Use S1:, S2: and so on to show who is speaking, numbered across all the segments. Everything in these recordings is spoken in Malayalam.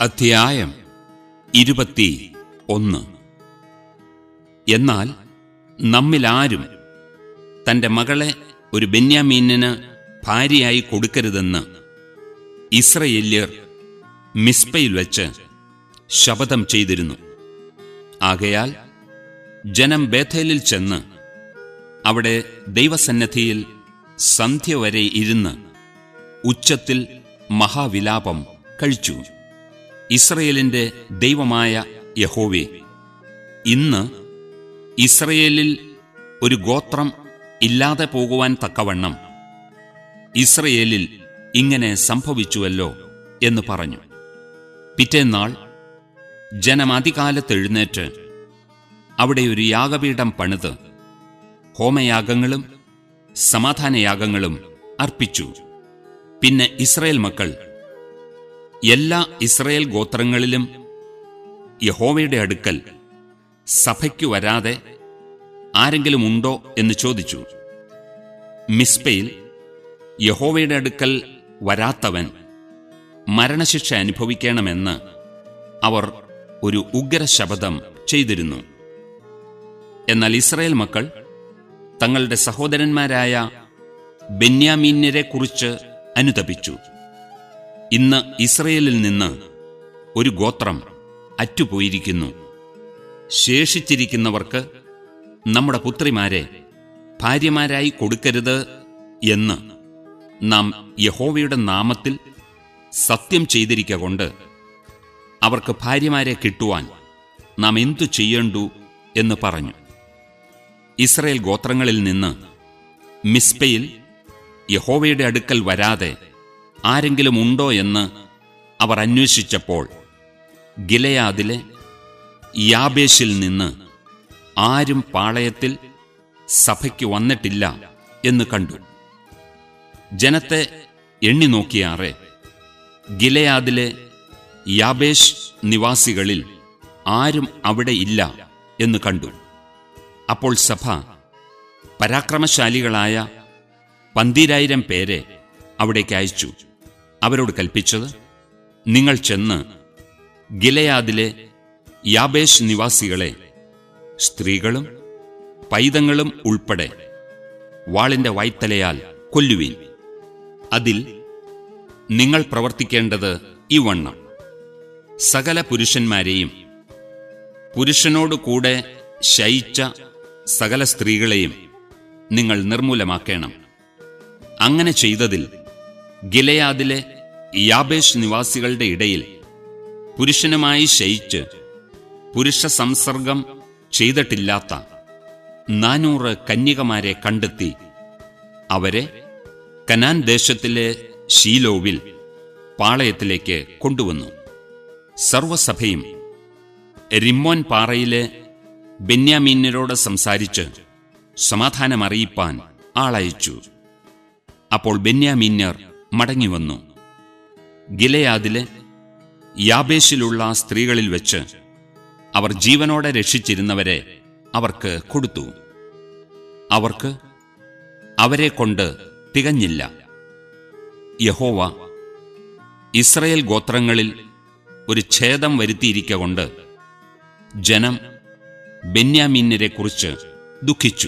S1: അധ്യായം ഇരുപത്തി ഒന്ന് എന്നാൽ നമ്മിലാരും തന്റെ മകളെ ഒരു ബെന്യാമീനിന് ഭാര്യയായി കൊടുക്കരുതെന്ന് ഇസ്രയേല്യർ മിസ്പയിൽ വെച്ച് ശപഥം ചെയ്തിരുന്നു ആകയാൽ ജനം ബേഥേലിൽ ചെന്ന് അവിടെ ദൈവസന്നദ്ധിയിൽ സന്ധ്യ വരെ ഇരുന്ന് ഉച്ചത്തിൽ മഹാവിലാപം കഴിച്ചു ഇസ്രയേലിന്റെ ദൈവമായ യഹോവേ ഇന്ന് ഇസ്രയേലിൽ ഒരു ഗോത്രം ഇല്ലാതെ പോകുവാൻ തക്കവണ്ണം ഇസ്രയേലിൽ ഇങ്ങനെ സംഭവിച്ചുവല്ലോ എന്ന് പറഞ്ഞു പിറ്റേന്നാൾ ജനം അതികാലത്തെഴുന്നേറ്റ് അവിടെ ഒരു യാഗപീഠം പണിത് ഹോമയാഗങ്ങളും സമാധാനയാഗങ്ങളും അർപ്പിച്ചു പിന്നെ ഇസ്രയേൽ മക്കൾ എല്ലാ ഇസ്രയേൽ ഗോത്രങ്ങളിലും യഹോവയുടെ അടുക്കൽ സഭയ്ക്കു വരാതെ ആരെങ്കിലും ഉണ്ടോ എന്ന് ചോദിച്ചു മിസ്പയിൽ യഹോവയുടെ അടുക്കൽ വരാത്തവൻ മരണശിക്ഷ അനുഭവിക്കണമെന്ന് അവർ ഒരു ഉഗ്രശപഥം ചെയ്തിരുന്നു എന്നാൽ ഇസ്രയേൽ മക്കൾ തങ്ങളുടെ സഹോദരന്മാരായ ബെന്യാമീന്യരെ കുറിച്ച് അനുതപിച്ചു ഇന്ന് ഇസ്രയേലിൽ നിന്ന് ഒരു ഗോത്രം അറ്റുപോയിരിക്കുന്നു ശേഷിച്ചിരിക്കുന്നവർക്ക് നമ്മുടെ പുത്രിമാരെ ഭാര്യമാരായി കൊടുക്കരുത് എന്ന് നാം യഹോവയുടെ നാമത്തിൽ സത്യം ചെയ്തിരിക്ക കൊണ്ട് അവർക്ക് ഭാര്യമാരെ കിട്ടുവാൻ നാം എന്തു ചെയ്യേണ്ടു എന്ന് പറഞ്ഞു ഇസ്രയേൽ ഗോത്രങ്ങളിൽ നിന്ന് മിസ്പയിൽ യഹോവയുടെ അടുക്കൽ വരാതെ ആരെങ്കിലും ഉണ്ടോ എന്ന് അവർ അന്വേഷിച്ചപ്പോൾ ഗിലയാദിലെ യാബേഷിൽ നിന്ന് ആരും പാളയത്തിൽ സഭയ്ക്ക് വന്നിട്ടില്ല എന്ന് കണ്ടു ജനത്തെ എണ്ണി നോക്കിയാറെ ഗിലയാദിലെ യാബേഷ് നിവാസികളിൽ ആരും അവിടെ ഇല്ല എന്ന് കണ്ടു അപ്പോൾ സഭ പരാക്രമശാലികളായ പന്തിരായിരം പേരെ അവിടേക്ക് അയച്ചു അവരോട് കൽപ്പിച്ചത് നിങ്ങൾ ചെന്ന് ഗിലയാദിലെ യാബേഷ് നിവാസികളെ സ്ത്രീകളും പൈതങ്ങളും ഉൾപ്പെടെ വാളിന്റെ വായ്ത്തലയാൽ കൊല്ലുവീൻ അതിൽ നിങ്ങൾ പ്രവർത്തിക്കേണ്ടത് ഇവണ്ണം സകല പുരുഷന്മാരെയും പുരുഷനോട് കൂടെ ശയിച്ച സകല സ്ത്രീകളെയും നിങ്ങൾ നിർമൂലമാക്കേണം അങ്ങനെ ചെയ്തതിൽ ഗിലയാദിലെ യാബേഷ് നിവാസികളുടെ ഇടയിൽ പുരുഷനുമായി ശയിച്ച് പുരുഷ സംസർഗം ചെയ്തിട്ടില്ലാത്ത നാനൂറ് കന്യകമാരെ കണ്ടെത്തി അവരെ കനാൻ ദേശത്തിലെ ഷീലോവിൽ പാളയത്തിലേക്ക് കൊണ്ടുവന്നു സർവസഭയും റിമ്മോൻ പാറയിലെ ബെന്യാമീന്യരോട് സംസാരിച്ച് സമാധാനമറിയിപ്പാൻ ആളയച്ചു അപ്പോൾ ബെന്യാമീന്യർ മടങ്ങിവന്നു ഗിലയാദിലെ യാബേഷിലുള്ള സ്ത്രീകളിൽ വെച്ച് അവർ ജീവനോടെ രക്ഷിച്ചിരുന്നവരെ അവർക്ക് കൊടുത്തു അവർക്ക് അവരെ കൊണ്ട് തികഞ്ഞില്ല യഹോവ ഇസ്രയേൽ ഗോത്രങ്ങളിൽ ഒരു ഛേദം വരുത്തിയിരിക്കൊണ്ട് ജനം ബെന്യാമീന്യരെ കുറിച്ച് ദുഃഖിച്ചു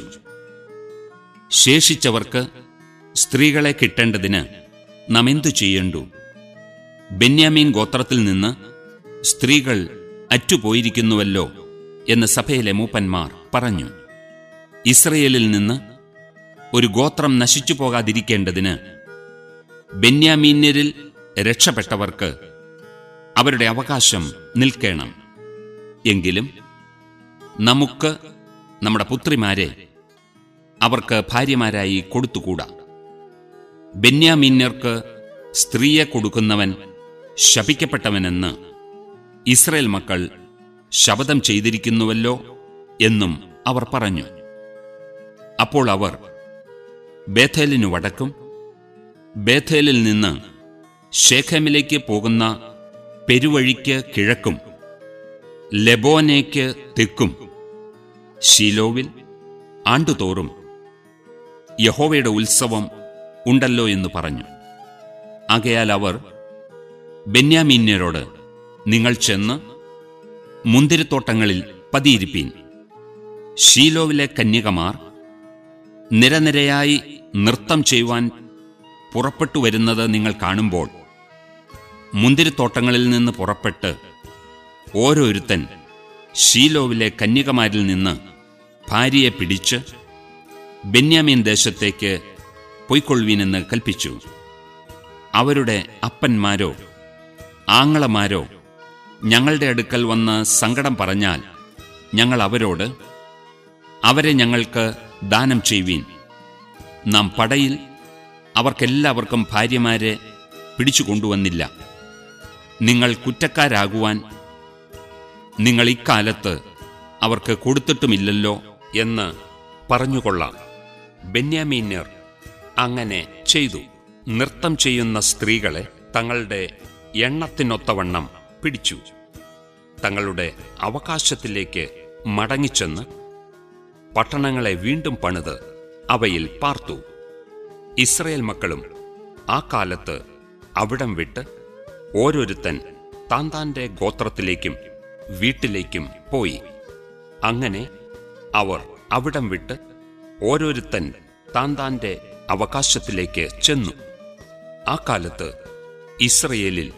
S1: ശേഷിച്ചവർക്ക് സ്ത്രീകളെ കിട്ടേണ്ടതിന് നാം എന്തു ചെയ്യണ്ടു ബെന്യാമീൻ ഗോത്രത്തിൽ നിന്ന് സ്ത്രീകൾ അറ്റുപോയിരിക്കുന്നുവല്ലോ എന്ന് സഭയിലെ മൂപ്പന്മാർ പറഞ്ഞു ഇസ്രയേലിൽ നിന്ന് ഒരു ഗോത്രം നശിച്ചു പോകാതിരിക്കേണ്ടതിന് ബെന്യാമീന്യരിൽ രക്ഷപ്പെട്ടവർക്ക് അവരുടെ അവകാശം നിൽക്കണം എങ്കിലും നമുക്ക് നമ്മുടെ പുത്രിമാരെ അവർക്ക് ഭാര്യമാരായി കൊടുത്തുകൂടാ ബെന്യാമീന്യർക്ക് സ്ത്രീയെ കൊടുക്കുന്നവൻ ശപിക്കപ്പെട്ടവനെന്ന് ഇസ്രയേൽ മക്കൾ ശപഥം ചെയ്തിരിക്കുന്നുവല്ലോ എന്നും അവർ പറഞ്ഞു അപ്പോൾ അവർ ബേഥേലിനു വടക്കും ബേഥേലിൽ നിന്ന് ഷേഖമിലേക്ക് പോകുന്ന പെരുവഴിക്ക് കിഴക്കും ലെബോനേക്ക് തെക്കും ഷീലോവിൽ ആണ്ടുതോറും യഹോവയുടെ ഉത്സവം ഉണ്ടല്ലോ എന്ന് പറഞ്ഞു ആകയാൽ അവർ ബെന്യാമീന്യരോട് നിങ്ങൾ ചെന്ന് മുന്തിരിത്തോട്ടങ്ങളിൽ പതിയിരിപ്പീൻ ഷീലോവിലെ കന്യകമാർ നിരനിരയായി നൃത്തം ചെയ്യുവാൻ പുറപ്പെട്ടു വരുന്നത് നിങ്ങൾ കാണുമ്പോൾ മുന്തിരിത്തോട്ടങ്ങളിൽ നിന്ന് പുറപ്പെട്ട് ഓരോരുത്തൻ ഷീലോവിലെ കന്യകമാരിൽ നിന്ന് ഭാര്യയെ പിടിച്ച് ബെന്യാമീൻ ദേശത്തേക്ക് പൊയ്ക്കൊള്ളുവീനെന്ന് കൽപ്പിച്ചു അവരുടെ അപ്പന്മാരോ ആങ്ങളമാരോ ഞങ്ങളുടെ അടുക്കൽ വന്ന് സങ്കടം പറഞ്ഞാൽ ഞങ്ങൾ അവരോട് അവരെ ഞങ്ങൾക്ക് ദാനം ചെയ്യുവീൻ നാം പടയിൽ അവർക്കെല്ലാവർക്കും ഭാര്യമാരെ പിടിച്ചു കൊണ്ടുവന്നില്ല നിങ്ങൾ കുറ്റക്കാരാകുവാൻ നിങ്ങൾ ഇക്കാലത്ത് അവർക്ക് കൊടുത്തിട്ടുമില്ലല്ലോ എന്ന് പറഞ്ഞുകൊള്ളാം ബെന്യാമീന്യർ അങ്ങനെ ചെയ്തു നൃത്തം ചെയ്യുന്ന സ്ത്രീകളെ തങ്ങളുടെ എണ്ണത്തിനൊത്തവണ്ണം പിടിച്ചു തങ്ങളുടെ അവകാശത്തിലേക്ക് മടങ്ങിച്ചെന്ന് പട്ടണങ്ങളെ വീണ്ടും പണിത് അവയിൽ പാർത്തു ഇസ്രയേൽ മക്കളും ആ കാലത്ത് അവിടം വിട്ട് ഓരോരുത്തൻ താൻ താന്റെ ഗോത്രത്തിലേക്കും വീട്ടിലേക്കും പോയി അങ്ങനെ അവർ അവിടം വിട്ട് ഓരോരുത്തൻ താൻ താന്റെ അവകാശത്തിലേക്ക് ചെന്നു ആ കാലത്ത് ഇസ്രയേലിൽ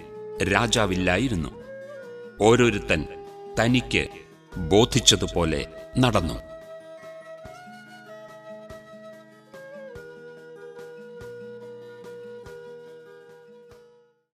S1: രാജാവില്ലായിരുന്നു ഓരോരുത്തൻ തനിക്ക് ബോധിച്ചതുപോലെ നടന്നു